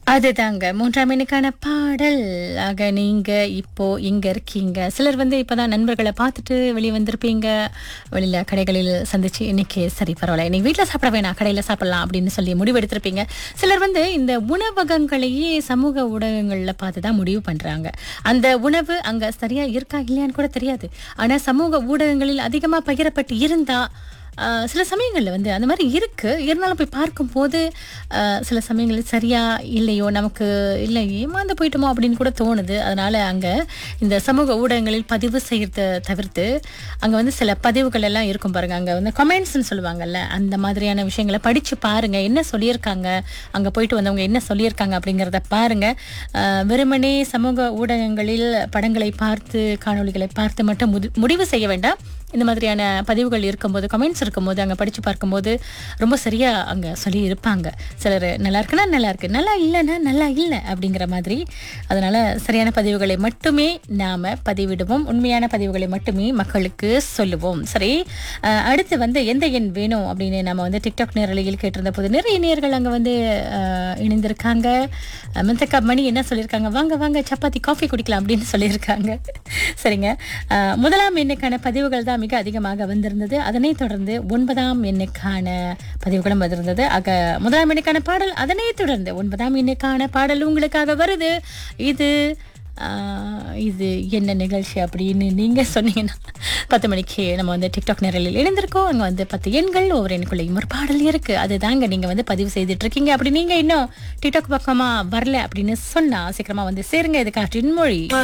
அதுதாங்க மூன்றாம் எண்ணுக்கான பாடல் ஆக நீங்க இப்போ இங்க இருக்கீங்க சிலர் வந்து இப்பதான் நண்பர்களை பார்த்துட்டு வெளியே வந்திருப்பீங்க வெளியில கடைகளில் சந்திச்சு இன்னைக்கு சரி பரவாயில்ல இன்னைக்கு வீட்டில் சாப்பிட வேணாம் கடையில சாப்பிடலாம் அப்படின்னு சொல்லி முடிவெடுத்திருப்பீங்க சிலர் வந்து இந்த உணவகங்களையே சமூக ஊடகங்கள்ல பார்த்து தான் முடிவு பண்றாங்க அந்த உணவு அங்க சரியா இருக்கா இல்லையான்னு கூட தெரியாது ஆனா சமூக ஊடகங்களில் அதிகமா பகிரப்பட்டு இருந்தா ஆஹ் சில சமயங்களில் வந்து அந்த மாதிரி இருக்கு இருந்தாலும் போய் பார்க்கும்போது ஆஹ் சில சமயங்களில் சரியா இல்லையோ நமக்கு இல்லை ஏமாந்து போயிட்டோமோ அப்படின்னு கூட தோணுது அதனால அங்கே இந்த சமூக ஊடகங்களில் பதிவு செய்யறத தவிர்த்து அங்கே வந்து சில பதிவுகள் எல்லாம் இருக்கும் பாருங்க அங்கே வந்து கமெண்ட்ஸ்னு சொல்லுவாங்கல்ல அந்த மாதிரியான விஷயங்களை படிச்சு பாருங்க என்ன சொல்லியிருக்காங்க அங்கே போயிட்டு வந்தவங்க என்ன சொல்லியிருக்காங்க அப்படிங்கிறத பாருங்க ஆஹ் வெறுமனே சமூக ஊடகங்களில் படங்களை பார்த்து காணொளிகளை பார்த்து மட்டும் முதி- முடிவு செய்ய வேண்டாம் இந்த மாதிரியான பதிவுகள் இருக்கும்போது கமெண்ட்ஸ் இருக்கும்போது அங்கே படித்து பார்க்கும்போது ரொம்ப சரியாக அங்கே சொல்லி இருப்பாங்க சிலர் நல்லா இருக்குன்னா நல்லா இருக்கு நல்லா இல்லைன்னா நல்லா இல்லை அப்படிங்கிற மாதிரி அதனால் சரியான பதிவுகளை மட்டுமே நாம் பதிவிடுவோம் உண்மையான பதிவுகளை மட்டுமே மக்களுக்கு சொல்லுவோம் சரி அஹ், அடுத்து வந்து எந்த எண் வேணும் அப்படின்னு நம்ம வந்து டிக்டாக் நேரலையில் கேட்டிருந்த போது நிறைய நேர்கள் அங்கே வந்து அஹ், இணைந்திருக்காங்க அஹ், மந்தக்கா மணி என்ன சொல்லியிருக்காங்க வாங்க வாங்க சப்பாத்தி காஃபி குடிக்கலாம் அப்படின்னு சொல்லியிருக்காங்க சரிங்க அஹ், முதலாம் எண்ணுக்கான பதிவுகள் தான் மிக அதிகமாக வந்திருந்தது அதனைத் தொடர்ந்து ஒன்பதாம் எண்ணுக்கான பதிவுகளும் வந்திருந்தது ஆக முதலாம் எண்ணுக்கான பாடல் அதனைத் தொடர்ந்து ஒன்பதாம் எண்ணுக்கான பாடல் உங்களுக்காக வருது இது ஆஹ், இது என்ன நிகழ்ச்சி அப்படின்னு நீங்க சொன்னீங்கன்னா பத்து மணிக்கு நம்ம வந்து டிக்டாக் நேரலில் இணைந்திருக்கோம் அங்க வந்து பத்து எண்கள் ஒவ்வொரு எண்ணுக்குள்ளேயும் ஒரு பாடல் இருக்கு அதுதாங்க நீங்க வந்து பதிவு செய்துட்டு இருக்கீங்க அப்படி நீங்க இன்னும் டிக்டாக் பக்கமா வரல அப்படின்னு சொன்னா சீக்கிரமா வந்து சேருங்க இது காற்றின் மொழி